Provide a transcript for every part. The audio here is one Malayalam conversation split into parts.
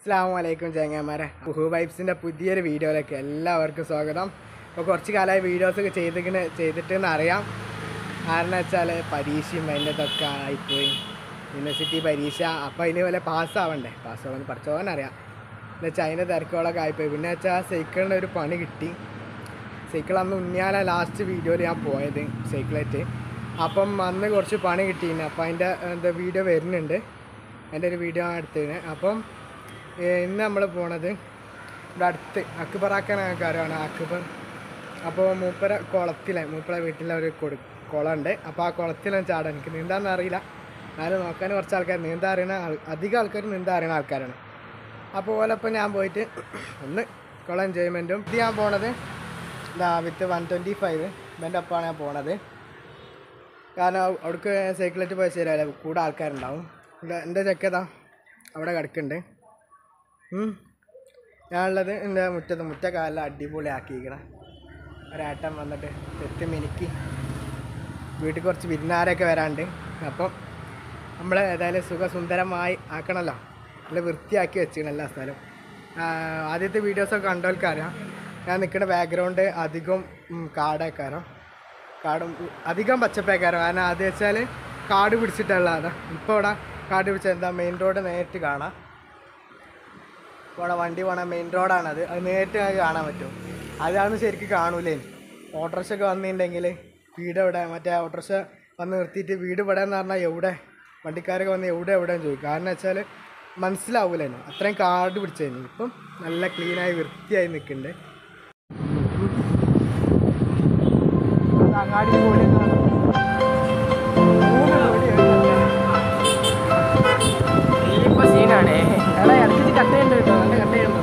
അസ്സാം വലൈക്കും ചേങ്ങന്മാരെ ഉഹു വൈബ്സിൻ്റെ പുതിയൊരു വീഡിയോയിലേക്ക് എല്ലാവർക്കും സ്വാഗതം ഇപ്പോൾ കുറച്ച് കാലമായി വീഡിയോസൊക്കെ ചെയ്തിങ്ങനെ ചെയ്തിട്ടെന്ന് അറിയാം കാരണം വെച്ചാൽ പരീക്ഷയും അതിൻ്റെ ഇതൊക്കെ ആയിപ്പോയി യൂണിവേഴ്സിറ്റി പരീക്ഷ അപ്പോൾ അതിന് വല്ല പാസ്സാവണ്ടേ പാസ്സാവാൻ പഠിച്ചോൻ അറിയാം എന്ന് വെച്ചാൽ അതിൻ്റെ തിരക്കുകളൊക്കെ ആയിപ്പോയി പിന്നെ വെച്ചാൽ സൈക്കിളിൻ്റെ ഒരു പണി കിട്ടി സൈക്കിൾ അന്ന് ഉണ്ണിയാല ലാസ്റ്റ് വീഡിയോയിൽ ഞാൻ പോയത് സൈക്കിളായിട്ട് അപ്പം അന്ന് കുറച്ച് പണി കിട്ടിയിരുന്നു അപ്പം അതിൻ്റെ എന്താ വീഡിയോ വരുന്നുണ്ട് അതിൻ്റെ ഒരു വീഡിയോ എടുത്തതിന് അപ്പം ഏഹ് ഇന്ന് നമ്മൾ പോണത് ഇവിടെ അടുത്ത് അക്ബറാക്കാൻ കാര്യമാണ് അക്ബർ അപ്പോൾ മൂപ്പര കുളത്തിലെ മൂപ്പര വീട്ടിലെ ഒരു കൊടു കുളമുണ്ട് അപ്പോൾ ആ കുളത്തിലാണ് ചാടാൻ എനിക്ക് നീന്താന്ന് അറിയില്ല എന്നാലും നോക്കാൻ കുറച്ച് ആൾക്കാർ നീന്താൻ അറിയുന്ന ആൾ- അധികം ആൾക്കാർ നീന്താൻ അറിയുന്ന ആൾക്കാരാണ് അപ്പോൾ ഓലപ്പം ഞാൻ പോയിട്ട് ഒന്ന് കുളം എൻജോയ്മെൻറ്റും ഇത് ഞാൻ പോണത് ഇതാ വിത്ത് വൺ ട്വൻറ്റി ഫൈവ് ഇവൻ്റെ ഒപ്പമാണ് ഞാൻ പോണത് കാരണം അവ- അവിടേക്ക് സൈക്കിളായിട്ട് പോയ ശരിയല്ല കൂടെ ആൾക്കാരുണ്ടാവും ഇവിടെ എൻ്റെ ചെക്കതാ അവിടെ കിടക്കുന്നുണ്ട് ഉം. ഞാനുള്ളത് എൻ്റെ മുറ്റത്ത് മുറ്റക്കാലെല്ലാം അടിപൊളിയാക്കിയിരിക്കണം ഒരേട്ടൻ വന്നിട്ട് തെറ്റ് മിനുക്കി വീട്ടിൽ കുറച്ച് വിരുന്നാരൊക്കെ വരാണ്ട് അപ്പം നമ്മൾ ഏതായാലും സുഖസുന്ദരമായി ആക്കണമല്ലോ നല്ല വൃത്തിയാക്കി വെച്ചിരിക്കണം എല്ലാ സ്ഥലവും ആ, ആദ്യത്തെ വീഡിയോസൊക്കെ കണ്ടവർക്കറിയാം ഞാൻ നിൽക്കുന്ന ബാക്ക്ഗ്രൗണ്ട് അധികം ഉം, കാടേക്കാരം കാടും ഉ- അധികം പച്ചപ്പേക്കാരം കാരണം അത് വെച്ചാൽ കാട് പിടിച്ചിട്ടുള്ളതാണ് ഇപ്പോൾ ഇവിടെ കാട് പിടിച്ച എന്താ മെയിൻ റോഡ് നേരിട്ട് കാണാം ഇവിടെ വണ്ടി പോണ മെയിൻ റോഡാണത് അത് നേരിട്ട് നമുക്ക് കാണാൻ പറ്റും അതാണ് ശരിക്കും കാണൂലേ ഓട്ടോറിക്ഷ ഒക്കെ വന്നിട്ടുണ്ടെങ്കിൽ വീട് എവിടെ മറ്റേ ഓട്ടോറിക്ഷ വന്ന് നിർത്തിയിട്ട് വീട് ഇവിടെ എന്ന് പറഞ്ഞാൽ എവിടെ വണ്ടിക്കാരൊക്കെ വന്ന് എവിടെ എവിടെയെന്ന് ചോദിക്കും കാരണം വെച്ചാൽ മനസ്സിലാവൂലേനു അത്രയും കാട് പിടിച്ചതിന് ഇപ്പം നല്ല ക്ലീനായി വൃത്തിയായി നിൽക്കുന്നുണ്ട് അങ്ങാടി പോയി മൂന്ന് കോടി ഇപ്പൊ സീനാണേ എടാ ഇടയ്ക്ക് കട്ട് ചെയ്യണ്ട കേട്ടോ നല്ല കട്ട് ചെയ്യണ്ടോ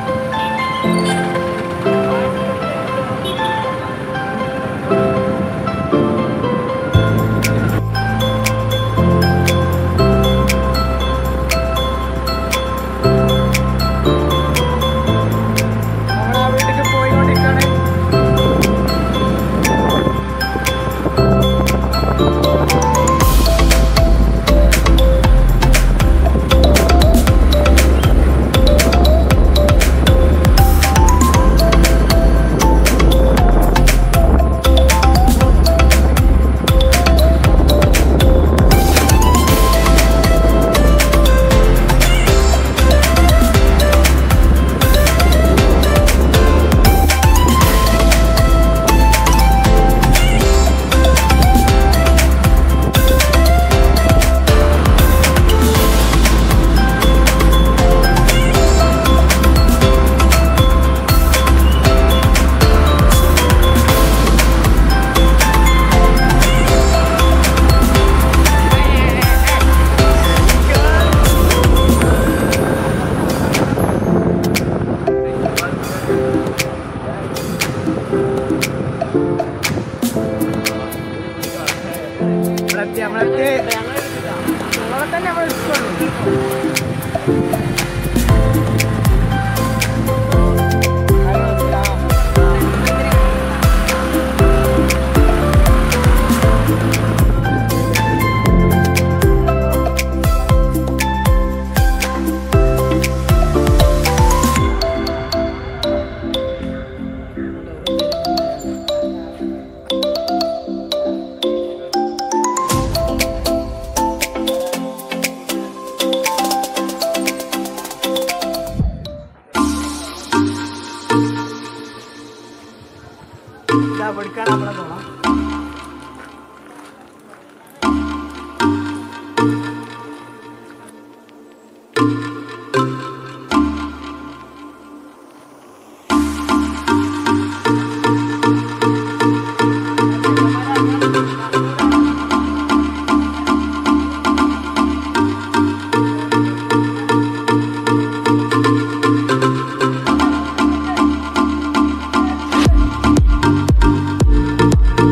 നമ്മളാ വീട്ടിലേക്ക് പോയിക്കൊണ്ടിരിക്കുകയാണ് നമ്മളെത്തി നമ്മളെത്തി നമ്മളെ തന്നെ നമ്മൾ എടുക്കുള്ളൂ ഇതാ പഠിക്കാൻ നമ്മളെ പോണം ആ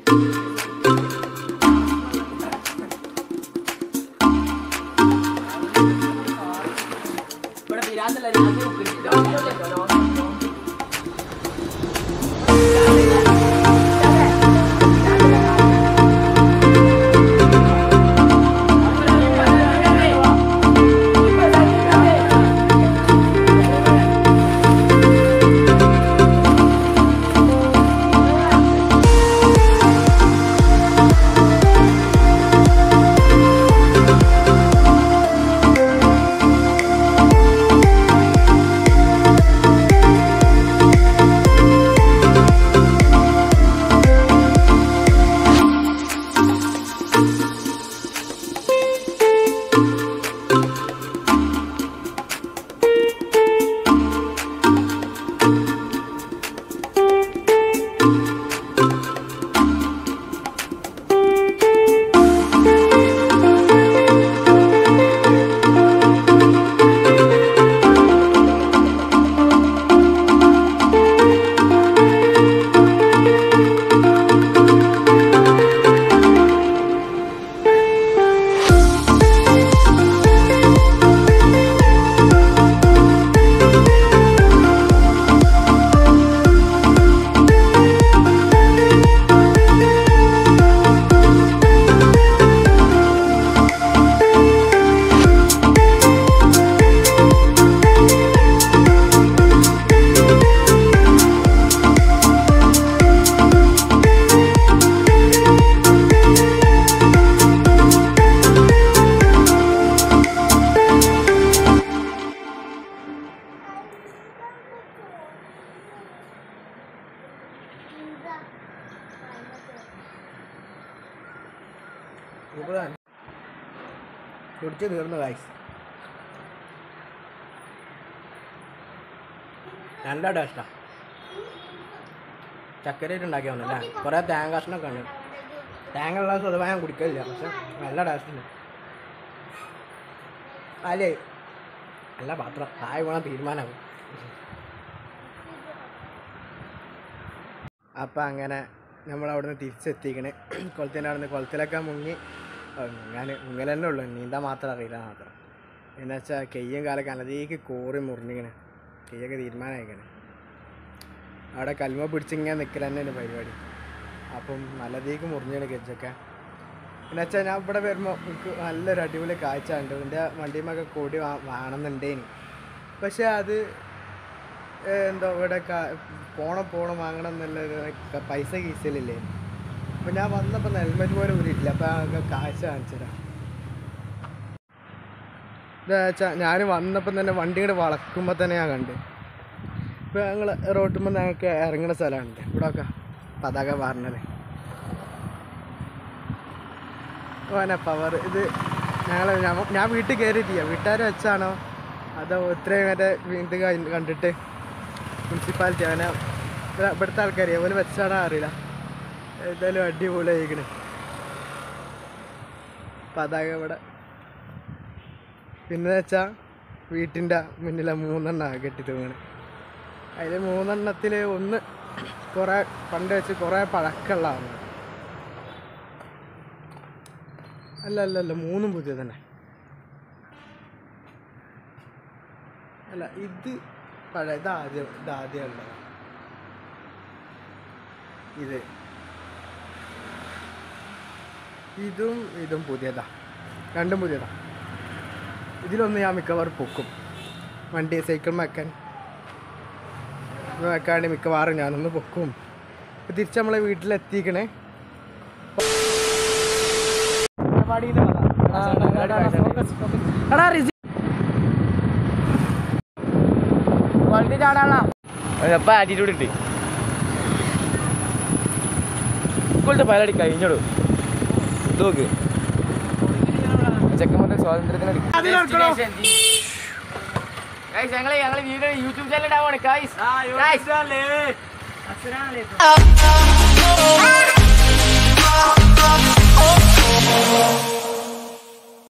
സൂപ്പറാണ് കുടിച്ച് തീർന്നു കായ്സ് നല്ല ടേസ്റ്റാ ചക്കരയിട്ട് ഉണ്ടാക്കിയ അല്ലേ കുറേ തേങ്ങ കഷ്ണമൊക്കെ ഉണ്ട് തേങ്ങ ഉള്ള സ്വതവേ ഞാൻ കുടിക്കലില്ല പക്ഷെ നല്ല ടേസ്റ്റ് ഉണ്ട് അല്ലേ നല്ല പാത്രം താഴെ പോകാൻ തീരുമാനമാകും അപ്പം അങ്ങനെ നമ്മൾ അവിടുന്ന് തിരിച്ചെത്തിക്കണേ കുളത്തിൻ്റെ അവിടുന്ന് കുളത്തിലൊക്കെ മുങ്ങി ഞാൻ മുങ്ങൽ തന്നെ ഉള്ളു നീന്താൻ മാത്രം അറിയില്ല മാത്രം എന്ന് വെച്ചാൽ കെയ്യും കാലൊക്കെ അനധിക്ക് കോറി മുറിഞ്ഞിങ്ങനെ കെയ്യൊക്കെ തീരുമാനമായിക്കണേ അവിടെ കൽമ പിടിച്ചിങ്ങനെ നിൽക്കൽ തന്നെയാണ് പരിപാടി അപ്പം നല്ലതീക്ക് മുറിഞ്ഞാണ് കെച്ചൊക്കെ എന്ന് വെച്ചാൽ ഞാൻ ഇവിടെ വരുമ്പോൾ എനിക്ക് നല്ലൊരു അടിപൊളി കാഴ്ച ഉണ്ട് എൻ്റെ വണ്ടിയുമൊക്കെ കൂടി വാ വേണമെന്നുണ്ടേനി പക്ഷേ അത് ഏഹ് എന്തോ ഇവിടെ ക- പോണം പോണം വാങ്ങണം എന്നുള്ളൊരു ക- പൈസ കീസലില്ലേ അപ്പം ഞാൻ വന്നപ്പോൾ ഹെൽമെറ്റ് പോലും ഊരിയിട്ടില്ല അപ്പം ആ കാഴ്ച കാണിച്ചതാണ് എന്താ വെച്ചാൽ ഞാൻ വന്നപ്പം തന്നെ വണ്ടി ഇങ്ങോട്ട് വളക്കുമ്പോൾ തന്നെ ഞാൻ കണ്ട് ഇപ്പോൾ ഞങ്ങൾ റോട്ടുമ്പോൾ ഞങ്ങൾക്ക് ഇറങ്ങുന്ന സ്ഥലമുണ്ട് ഇവിടെ ഒക്കെ പതാക പറഞ്ഞത് ഓനെ പവർ ഇത് ഞങ്ങൾ ഞാൻ വീട്ടിൽ കയറിയിട്ടില്ല വീട്ടുകാർ വെച്ചാണോ അതോ ഇത്രയും മറ്റേ ഇത് കഴിഞ്ഞ് കണ്ടിട്ട് മുനിസിപ്പാലിറ്റി അങ്ങനെ ഇവിടെ ഇവിടുത്തെ ആൾക്കാർ അതുപോലെ വെച്ചാണോ അറിയില്ല എന്തായാലും അടിപൊളി ആയിക്കണ് പതാക ഇവിടെ പിന്നെ വെച്ചാൽ വീട്ടിൻ്റെ മുന്നിലെ മൂന്നെണ്ണമാണ് കെട്ടി തൂങ്ങണ് അതിൽ മൂന്നെണ്ണത്തിൽ ഒന്ന് കുറേ പണ്ട് വെച്ച് കുറേ പഴക്കമുള്ളതാണ് അല്ല അല്ല അല്ല മൂന്നും പുതിയ തന്നെ അല്ല ഇത് പഴയ ഇത് ആദ്യം ഇത് ആദ്യം ഉള്ളത് ഇത് ഇതും ഇതും പുതിയതാ രണ്ടും പുതിയതാ ഇതിലൊന്ന് ഞാൻ മിക്കവാറും പൊക്കും വണ്ടി സൈക്കിൾ വെക്കാൻ ഇത് വെക്കാണ്ട് മിക്കവാറും ഞാനൊന്ന് പൊക്കും ഇപ്പം തിരിച്ച് നമ്മളെ വീട്ടിലെത്തിക്കണേ അപ്പൊ ആറ്റിറ്റ്യൂഡ് ഉണ്ട് സ്കൂളിന്റെ പരിപാടി കഴിഞ്ഞോളൂ നോക്ക് ചെക്കന്മാരുടെ സ്വാതന്ത്ര്യത്തിന് ഞങ്ങള് ഞങ്ങള് വീഡിയോ യൂട്യൂബ് ചാനൽ ഇടാവാണ് ഗൈസ് Oh,